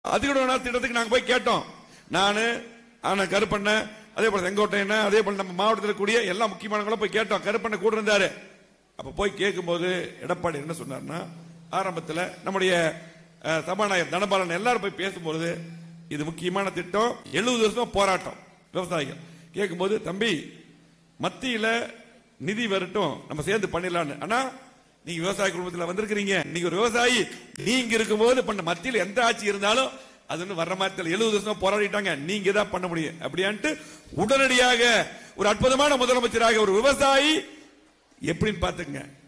அதிகோட திட்டத்துக்கு நாங்க போய் கேட்டோம் நானு ஆனா கருப்பண்ண அதே போல செங்கோட்டையன் அதே போல நம்ம மாவட்டத்தில் கூடிய எல்லா முக்கியமானவங்களும் போய் கேட்டோம் கருப்பண்ண கூட இருந்தாரு அப்ப போய் கேட்கும்போது எடப்பாடி என்ன சொன்னார்னா ஆரம்பத்தில் நம்முடைய அஹ், சபாநாயகர் தனபாலன் எல்லாரும் போய் பேசும்போது இது முக்கியமான திட்டம் எழுபது வருஷம் போராட்டம் விவசாயிகள் கேட்கும்போது தம்பி மத்தியில நிதி வரட்டும் நம்ம சேர்ந்து பண்ணிடலாம்னு ஆனா நீங்க விவசாய குடும்பத்துல வந்திருக்கிறீங்க நீங்க ஒரு விவசாயி நீங்க இருக்கும்போது பண்ண மத்தியில எந்த ஆட்சி இருந்தாலும் அது ஒண்ணு வர்ற மாதிரி எழுபது வருஷம் போராடிட்டாங்க நீங்க தான் பண்ண முடியும் அப்படியான்ட்டு உடனடியாக ஒரு அற்புதமான முதலமைச்சராக ஒரு விவசாயி எப்படின்னு பாத்துங்க